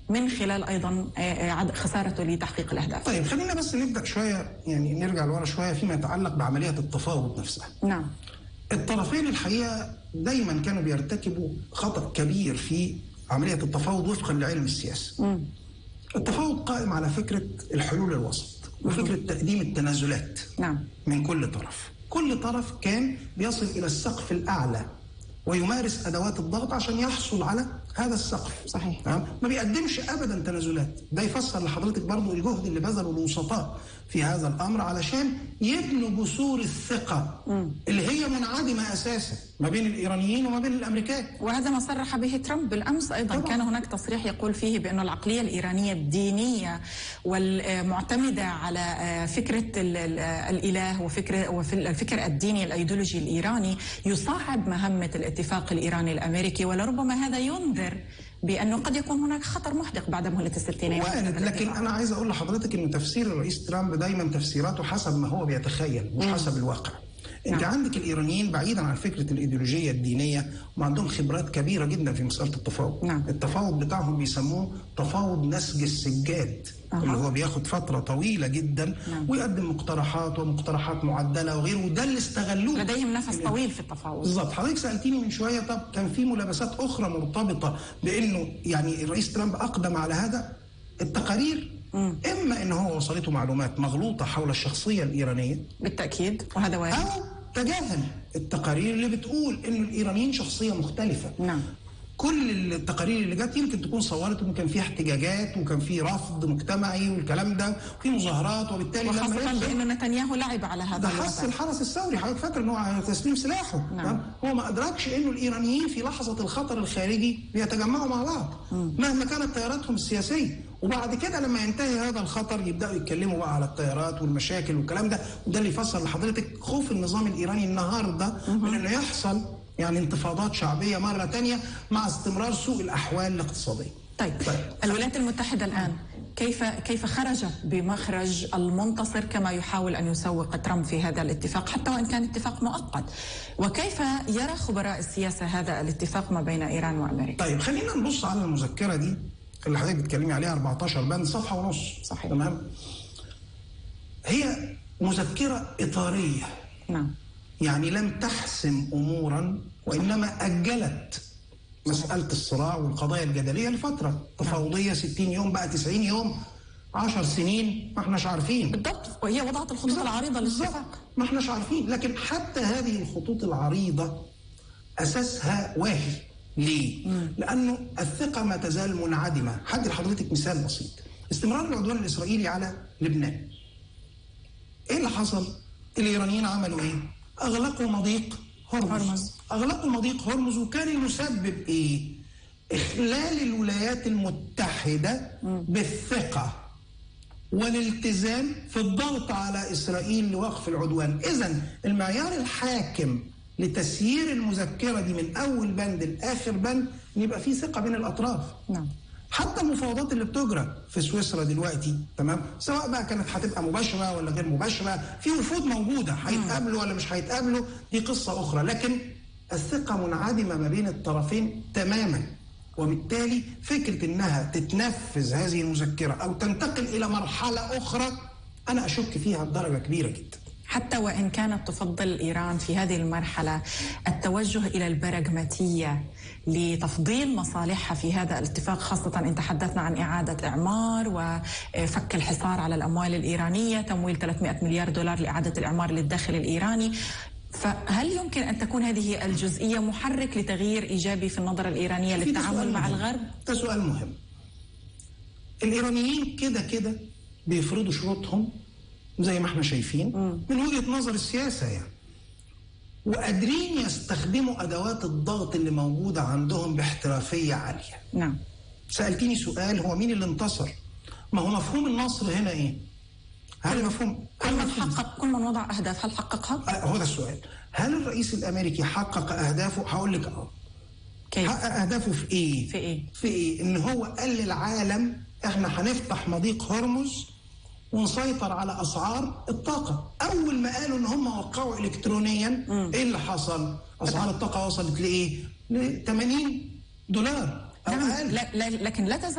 من خلال ايضا خسارته لتحقيق الاهداف. طيب خلينا بس نبدا شويه يعني نرجع لورا شويه فيما يتعلق بعمليه التفاوض نفسها. نعم. الطرفين الحقيقه دايما كانوا بيرتكبوا خطا كبير في عمليه التفاوض وفقا لعلم السياسه. مم. التفاوض قائم على فكره الحلول الوسط وفكره تقديم التنازلات نعم. من كل طرف. كل طرف كان بيصل الى السقف الاعلى ويمارس ادوات الضغط عشان يحصل على هذا السقف صحيح. تمام ما بيقدمش ابدا تنازلات ده يفسر لحضرتك برضو الجهد اللي بذله الوسطاء في هذا الامر علشان يبنوا جسور الثقه مم. اللي هي منعدمه اساسا ما بين الايرانيين وما بين الامريكان وهذا ما صرح به ترامب بالامس ايضا طبعاً. كان هناك تصريح يقول فيه بانه العقليه الايرانيه الدينيه والمعتمده على فكره ال- ال- الاله وفكره والفكر الديني الايديولوجي الايراني يصعب مهمه الاتفاق الايراني الامريكي ولربما هذا ينذر بانه قد يكون هناك خطر محدق بعد مهله الستينات وارد لكن انا عايز اقول لحضرتك ان تفسير الرئيس ترامب دايما تفسيراته حسب ما هو بيتخيل مش حسب الواقع انت نعم. عندك الايرانيين بعيدا عن فكره الايديولوجيه الدينيه وعندهم خبرات كبيره جدا في مساله التفاوض نعم. التفاوض بتاعهم بيسموه تفاوض نسج السجاد أها. اللي هو بياخد فتره طويله جدا نعم. ويقدم مقترحات ومقترحات معدله وغيره وده اللي استغلوه لديهم نفس طويل في التفاوض بالظبط حضرتك سالتيني من شويه طب كان في ملابسات اخرى مرتبطه بانه يعني الرئيس ترامب اقدم على هذا التقارير مم. اما ان هو وصلته معلومات مغلوطه حول الشخصيه الايرانيه بالتاكيد وهذا وارد او تجاهل التقارير اللي بتقول ان الايرانيين شخصيه مختلفه نعم كل التقارير اللي جت يمكن تكون صورت انه كان في احتجاجات وكان في رفض مجتمعي والكلام ده وفي مظاهرات وبالتالي لما وخاصه يدخل- بانه نتنياهو لعب على هذا ده حس الوضع الحرس الثوري حضرتك فاكر ان هو على تسليم سلاحه نعم. تمام؟ هو ما ادركش انه الايرانيين في لحظه الخطر الخارجي بيتجمعوا مع بعض مهما كانت تياراتهم السياسيه وبعد كده لما ينتهي هذا الخطر يبداوا يتكلموا بقى على التيارات والمشاكل والكلام ده وده اللي يفسر لحضرتك خوف النظام الايراني النهارده من انه يحصل يعني انتفاضات شعبيه مره تانية مع استمرار سوء الاحوال الاقتصاديه طيب طيب. الولايات المتحدة الآن كيف كيف خرجت بمخرج المنتصر كما يحاول أن يسوق ترامب في هذا الاتفاق حتى وإن كان اتفاق مؤقت وكيف يرى خبراء السياسة هذا الاتفاق ما بين إيران وأمريكا طيب خلينا نبص على المذكره دي اللي حضرتك بتتكلمي عليها 14 بند صفحه ونص صحيح. تمام هي مذكره اطاريه نعم يعني لم تحسم امورا وانما اجلت مساله الصراع والقضايا الجدليه لفتره تفاوضيه 60 يوم بقى 90 يوم 10 سنين ما احناش عارفين بالضبط وهي وضعت الخطوط العريضة بالظبط. للاتفاق ما احناش عارفين لكن حتى هذه الخطوط العريضة أساسها واهي ليه؟ لأنه الثقة ما تزال منعدمة هدي لحضرتك مثال بسيط استمرار العدوان الإسرائيلي على لبنان إيه اللي حصل؟ الإيرانيين عملوا إيه؟ أغلقوا مضيق هرمز, هرمز. أغلقوا مضيق هرمز وكان المسبب إيه؟ إخلال الولايات المتحدة بالثقة والالتزام في الضغط على اسرائيل لوقف العدوان، اذا المعيار الحاكم لتسيير المذكره دي من اول بند لاخر بند ان يبقى في ثقه بين الاطراف. نعم حتى المفاوضات اللي بتجرى في سويسرا دلوقتي تمام سواء بقى كانت هتبقى مباشره ولا غير مباشره في وفود موجوده هيتقابلوا ولا مش هيتقابلوا دي قصه اخرى لكن الثقه منعدمه ما بين الطرفين تماما وبالتالي فكره انها تتنفذ هذه المذكره او تنتقل الى مرحله اخرى انا اشك فيها بدرجه كبيره جدا حتى وإن كانت تفضل إيران في هذه المرحلة التوجه إلى البراغماتية لتفضيل مصالحها في هذا الاتفاق خاصة إن تحدثنا عن إعادة إعمار وفك الحصار على الأموال الإيرانية تمويل 300 مليار دولار لإعادة الإعمار للداخل الإيراني فهل يمكن أن تكون هذه الجزئية محرك لتغيير إيجابي في النظرة الإيرانية في ده للتعامل سؤال مع مهم. الغرب؟ ده سؤال مهم الايرانيين كده كده بيفرضوا شروطهم زي ما احنا شايفين من وجهه نظر السياسه يعني وقادرين يستخدموا ادوات الضغط اللي موجوده عندهم باحترافيه عاليه نعم سالتيني سؤال هو مين اللي انتصر ما هو مفهوم النصر هنا ايه هل مفهوم كل هل من مفهوم حقق كل من وضع أهداف هل حققها؟ آه، هو ده السؤال هل الرئيس الامريكي حقق اهدافه هقول لك اه كيف؟ حقق اهدافه في ايه في إيه؟ في ايه ان هو قال للعالم احنا هنفتح مضيق هرمز ونسيطر على اسعار الطاقه اول ما قالوا ان هم وقعوا الكترونيا ايه اللي حصل اسعار الطاقه وصلت لايه ل 80 دولار او نعم اقل لا لا لكن لا تزال